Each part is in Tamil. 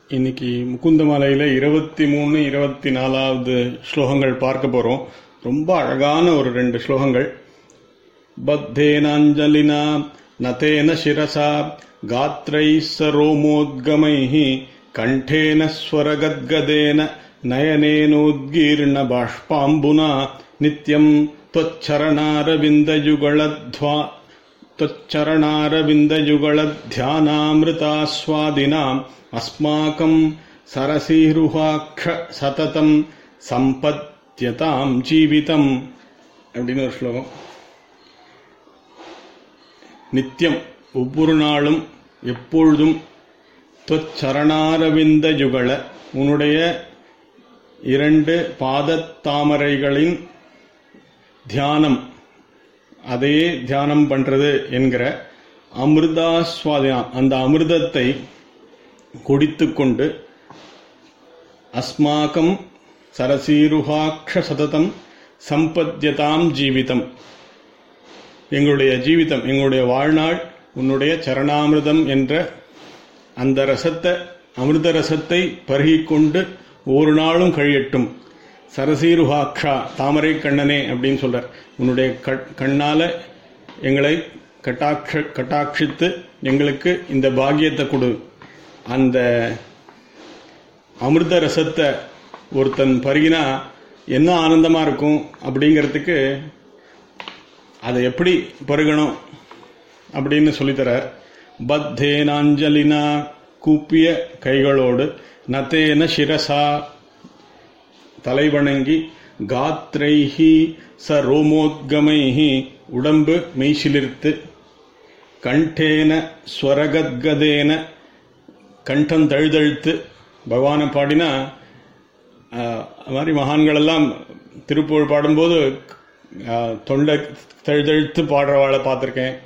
இன்னைக்கு முகுந்தமலையில இருபத்தி மூணு இருபத்தி நாலாவது ஸ்லோகங்கள் பார்க்க போறோம் ரொம்ப அழகான ஒரு ரெண்டு ஸ்லோகங்கள் பத்தேனாஞ்சலினா நதேன சிரசா காத்ரை சரோமோத்கமைः கண்டேன ஸ்வரகத்கதேன நயனேனோத்கீர்ண பாஷ்பாம்புனா நித்யம் त्वच्चरणारविन्दयुगळध्वा त्वच्चरणारविन्दयुगळध्यानामृतास्वादिनाम् अस्माकम् சரசீருஹாக்ஷ சததம் சம்பத்யதாம் ஜீவிதம் அப்படின்னு ஒரு ஸ்லோகம் நித்தியம் ஒவ்வொரு நாளும் எப்பொழுதும் தொச்சரணாரவிந்த யுகல உன்னுடைய இரண்டு பாதத்தாமரைகளின் தியானம் அதையே தியானம் பண்றது என்கிற அமிர்தாஸ்வாதினா அந்த அமிர்தத்தை குடித்துக்கொண்டு அஸ்மாக்கம் சரசீருஹாக்ஷ சததம் சம்பத்யதாம் ஜீவிதம் எங்களுடைய ஜீவிதம் எங்களுடைய வாழ்நாள் உன்னுடைய சரணாமிர்தம் என்ற அந்த ரசத்தை அமிர்த ரசத்தை பருகிக்கொண்டு ஒரு நாளும் கழியட்டும் சரசீருஹாக்ஷா தாமரை கண்ணனே அப்படின்னு சொல்றார் உன்னுடைய கண்ணால எங்களை கட்டாட்ச கட்டாட்சித்து எங்களுக்கு இந்த பாக்கியத்தை கொடு அந்த அமிர்த ரசத்தை ஒருத்தன் பருகினா என்ன ஆனந்தமா இருக்கும் அப்படிங்கிறதுக்கு அதை எப்படி பருகணும் அப்படின்னு சொல்லித்தர பத்தேனாஞ்சலினா கூப்பிய கைகளோடு நத்தேன சிரசா தலைவணங்கி காத்ரைஹி ச ரோமோத்கமைஹி உடம்பு மெய்சிலிர்த்து கண்டேன ஸ்வரகத்கதேன கண்டம் தழுதழுத்து பகவானை பாடினா அது மாதிரி மகான்கள் எல்லாம் திருப்புகழ் பாடும்போது தொண்டை தழுதழுத்து பாடுறவாளை பார்த்துருக்கேன்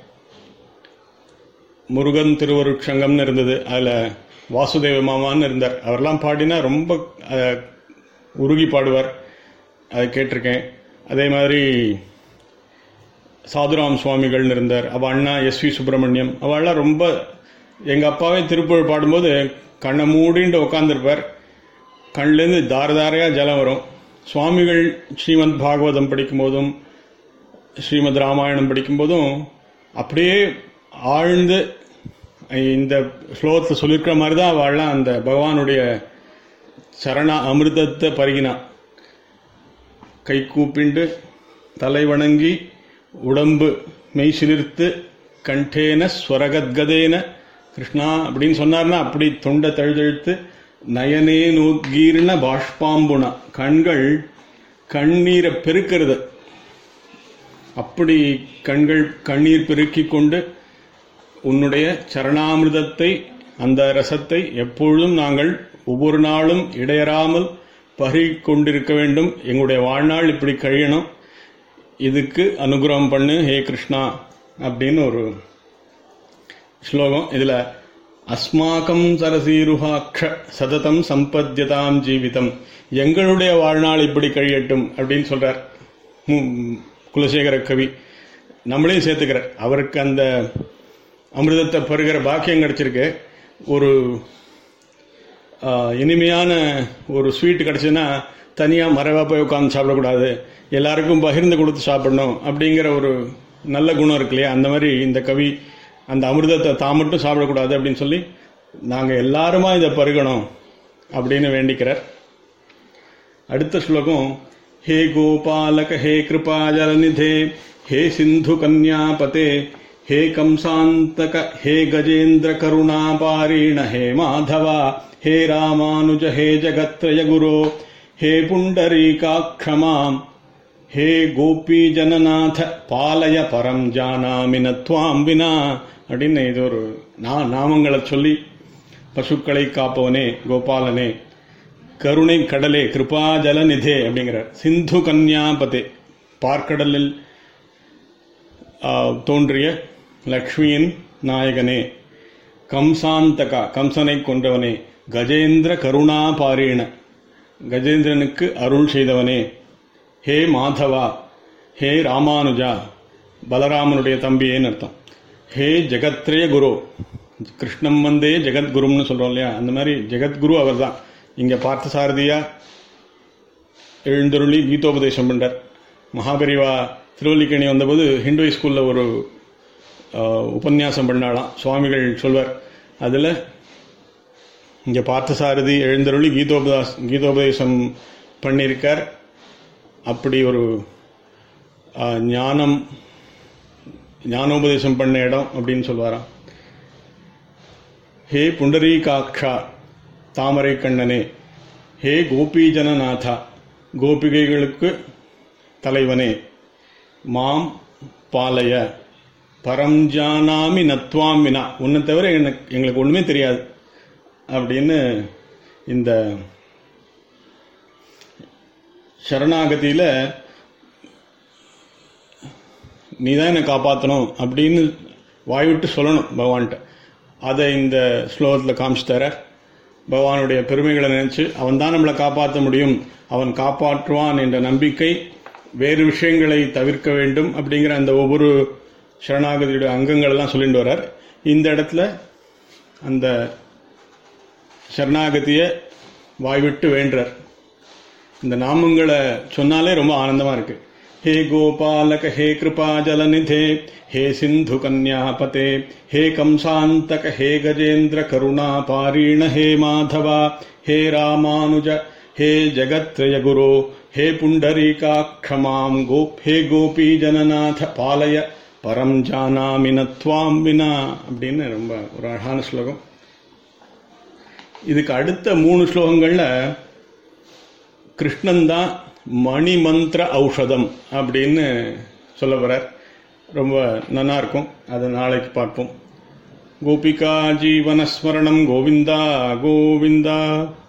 முருகன் திருவருட்சங்கம்னு இருந்தது அதில் வாசுதேவ மாமான்னு இருந்தார் அவரெல்லாம் பாடினா ரொம்ப உருகி பாடுவார் அதை கேட்டிருக்கேன் அதே மாதிரி சாதுராம் சுவாமிகள்னு இருந்தார் அவள் அண்ணா எஸ் வி சுப்பிரமணியம் அவள்லாம் ரொம்ப எங்கள் அப்பாவே திருப்புகழ் பாடும்போது கண்ணை மூடிண்டு உட்காந்துருப்பார் கண்லேருந்து தார தாரையாக ஜலம் வரும் சுவாமிகள் ஸ்ரீமத் பாகவதம் படிக்கும்போதும் ஸ்ரீமத் ராமாயணம் படிக்கும்போதும் அப்படியே ஆழ்ந்து இந்த ஸ்லோகத்தில் சொல்லியிருக்கிற மாதிரி தான் அவள்லாம் அந்த பகவானுடைய சரண அமிர்தத்தை பருகினா கை கூப்பிண்டு தலை வணங்கி உடம்பு மெய் சிலிர்த்து கண்டேன ஸ்வரகத்கதேன கிருஷ்ணா அப்படின்னு சொன்னார்னா அப்படி தொண்டை தழுதழுத்து நயனே நோக்கீர்ண பாஷ்பாம்புனா கண்கள் கண்ணீரை பெருக்கிறது அப்படி கண்கள் கண்ணீர் பெருக்கிக் கொண்டு உன்னுடைய சரணாமிர்தத்தை அந்த ரசத்தை எப்பொழுதும் நாங்கள் ஒவ்வொரு நாளும் இடையறாமல் பருகிக் கொண்டிருக்க வேண்டும் எங்களுடைய வாழ்நாள் இப்படி கழியணும் இதுக்கு அனுகிரகம் பண்ணு ஹே கிருஷ்ணா அப்படின்னு ஒரு ஸ்லோகம் இதுல அஸ்மாக்கம் சரசீருஹாக்ஷ சததம் சம்பத்தியதாம் ஜீவிதம் எங்களுடைய வாழ்நாள் இப்படி கழியட்டும் அப்படின்னு சொல்றார் குலசேகர கவி நம்மளையும் சேர்த்துக்கிறார் அவருக்கு அந்த அமிர்தத்தை பருகிற பாக்கியம் கிடைச்சிருக்கு ஒரு இனிமையான ஒரு ஸ்வீட் கிடச்சுன்னா தனியாக மறைவாக போய் உட்காந்து சாப்பிடக்கூடாது எல்லாருக்கும் பகிர்ந்து கொடுத்து சாப்பிடணும் அப்படிங்கிற ஒரு நல்ல குணம் இருக்கு இல்லையா அந்த மாதிரி இந்த கவி அந்த அமிர்தத்தை தான் மட்டும் சாப்பிடக்கூடாது அப்படின்னு சொல்லி நாங்கள் எல்லாருமா இதை பருகணும் அப்படின்னு வேண்டிக்கிறார் அடுத்த ஸ்லோகம் ஹே கோபாலக ஹே கிருபாஜலநிதே ஹே சிந்து கன்யாபதே ஹே கம்சாந்தக ஹே கஜேந்திர கருணாபாரீண ஹே மாதவா ஹே ராமானுஜ ஹே ஜகத்ரய குரோ ஹே புண்டரீகாட்சமாம் ஹே கோபி ஜனநாத பாலய பரம் ஜானாமின துவாம் வினா அப்படின்னு இது ஒரு நாமங்களை சொல்லி பசுக்களை காப்பவனே கோபாலனே கருணை கடலே கிருபா ஜலநிதே அப்படிங்கிறார் சிந்து கன்யாபதே பார்க்கடலில் தோன்றிய லக்ஷ்மியின் நாயகனே கம்சாந்தகா கம்சனை கொன்றவனே கஜேந்திர கருணா பாரீண கஜேந்திரனுக்கு அருள் செய்தவனே ஹே மாதவா ஹே ராமானுஜா பலராமனுடைய தம்பியேன்னு அர்த்தம் ஹே ஜெகத்ரய குரு கிருஷ்ணம் வந்தே ஜெகத்குரும்னு சொல்றோம் இல்லையா அந்த மாதிரி ஜெகத்குரு அவர் தான் இங்க பார்த்தசாரதியா எழுந்தருளி கீதோபதேசம் பண்றார் மகாபெரிவா திருவல்லிக்கணி வந்தபோது ஹிந்து ஸ்கூல்ல ஒரு ஆஹ், உபன்யாசம் பண்ணாலாம் சுவாமிகள் சொல்வார் அதுல இங்க பார்த்தசாரதி எழுந்தருளி கீதோபதாஸ் கீதோபதேசம் பண்ணியிருக்கார் அப்படி ஒரு ஆஹ், ஞானம் ஞானோபதேசம் பண்ண இடம் அப்படின்னு சொல்வாராம் ஹே புண்டரீகாட்சா தாமரை கண்ணனே ஹே கோபீஜனநாதா கோபிகைகளுக்கு தலைவனே மாம் பாலய பரம்ஜானாமி நத்வாம் வினா உன்னை தவிர எனக்கு எங்களுக்கு ஒண்ணுமே தெரியாது அப்படின்னு இந்த சரணாகதியில நீ தான் என்னை காப்பாற்றணும் அப்படின்னு வாய்விட்டு சொல்லணும் பகவான்கிட்ட அதை இந்த ஸ்லோகத்தில் காமிச்சு தர பகவானுடைய பெருமைகளை நினைச்சு அவன் தான் நம்மளை காப்பாற்ற முடியும் அவன் காப்பாற்றுவான் என்ற நம்பிக்கை வேறு விஷயங்களை தவிர்க்க வேண்டும் அப்படிங்கிற அந்த ஒவ்வொரு சரணாகதியுடைய அங்கங்கள் எல்லாம் சொல்லிட்டு வர்றார் இந்த இடத்துல அந்த சரணாகதியை வாய்விட்டு வேண்டுறார் இந்த நாமங்களை சொன்னாலே ரொம்ப ஆனந்தமா இருக்கு ஹே கோபாலக ஹே கிருபா ஜலநிதே ஹே சிந்து கன்யாபதே ஹே கம்சாந்தக ஹே கஜேந்திர கருணா பாரீண ஹே மாதவா ஹே ராமானுஜ ஹே ஜகத்ரய குரு ஹே புண்டரீகாட்சமாம் கோ ஹே கோபி ஜனநாத பாலய பரம் ஜானாமி நத்வாம் வினா அப்படின்னு ரொம்ப ஒரு அழகான ஸ்லோகம் இதுக்கு அடுத்த மூணு ஸ்லோகங்கள்ல கிருஷ்ணன் தான் மணிமந்திர ஔஷதம் அப்படின்னு சொல்ல போறார் ரொம்ப நல்லா இருக்கும் அதை நாளைக்கு பார்ப்போம் கோபிகா ஜீவனஸ்மரணம் கோவிந்தா கோவிந்தா